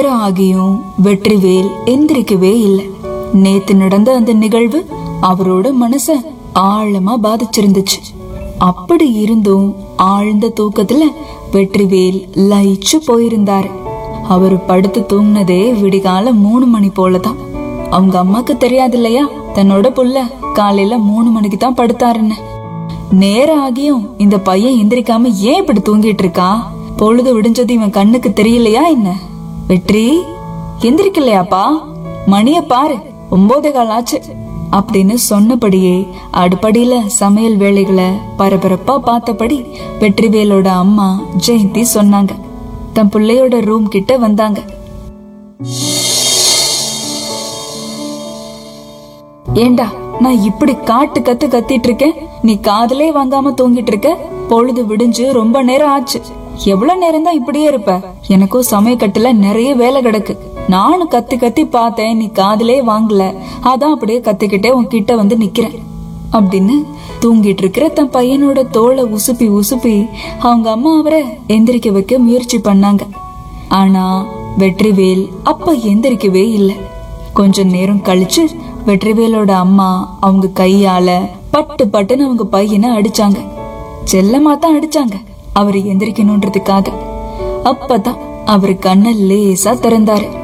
நேரம் ஆகியும் வெற்றிவேல் எந்திரிக்கவே இல்லை நேத்து நடந்த அந்த நிகழ்வு அவரோட மனச ஆழமா பாதிச்சிருந்துச்சு அப்படி இருந்தும் ஆழ்ந்த தூக்கத்துல வெற்றிவேல் லயிச்சு போயிருந்தாரு அவர் படுத்து தூங்குனதே விடிகால மூணு மணி போலதான் அவங்க அம்மாக்கு தெரியாது இல்லையா தன்னோட புள்ள காலையில மூணு மணிக்கு தான் படுத்தாருன்னு நேரம் ஆகியும் இந்த பையன் எந்திரிக்காம ஏன் இப்படி தூங்கிட்டு இருக்கா பொழுது விடிஞ்சது இவன் கண்ணுக்கு தெரியலையா என்ன வெற்றி எந்திரிக்கலையாப்பா மணிய பாரு ஒன்பதே கால் ஆச்சு அப்படின்னு சொன்னபடியே அடுப்படியில சமையல் வேலைகளை பரபரப்பா பார்த்தபடி வெற்றிவேலோட அம்மா ஜெயந்தி சொன்னாங்க தன் பிள்ளையோட ரூம் கிட்ட வந்தாங்க ஏண்டா நான் இப்படி காட்டு கத்து கத்திட்டு இருக்கேன் நீ காதலே வாங்காம தூங்கிட்டு இருக்க பொழுது விடிஞ்சு ரொம்ப நேரம் ஆச்சு எவ்வளவு நேரம் தான் இப்படியே இருப்ப எனக்கும் சமயக்கட்டுல நிறைய வேலை கிடக்கு நானும் கத்தி கத்தி பார்த்தேன் நீ காதலே வாங்கல அதான் அப்படியே கத்திக்கிட்டே உன்கிட்ட வந்து நிக்கிறேன் அப்படின்னு தூங்கிட்டு இருக்கிற தன் பையனோட தோலை உசுப்பி உசுப்பி அவங்க அம்மா அவரை எந்திரிக்க வைக்க முயற்சி பண்ணாங்க ஆனா வெற்றிவேல் அப்ப எந்திரிக்கவே இல்லை கொஞ்ச நேரம் கழிச்சு வெற்றிவேலோட அம்மா அவங்க கையால பட்டு பட்டுன்னு அவங்க பையனை அடிச்சாங்க செல்லமா தான் அடிச்சாங்க அவர் எந்திரிக்கணும்ன்றதுக்காக அப்பதான் அவர் கண்ண லேசா திறந்தாரு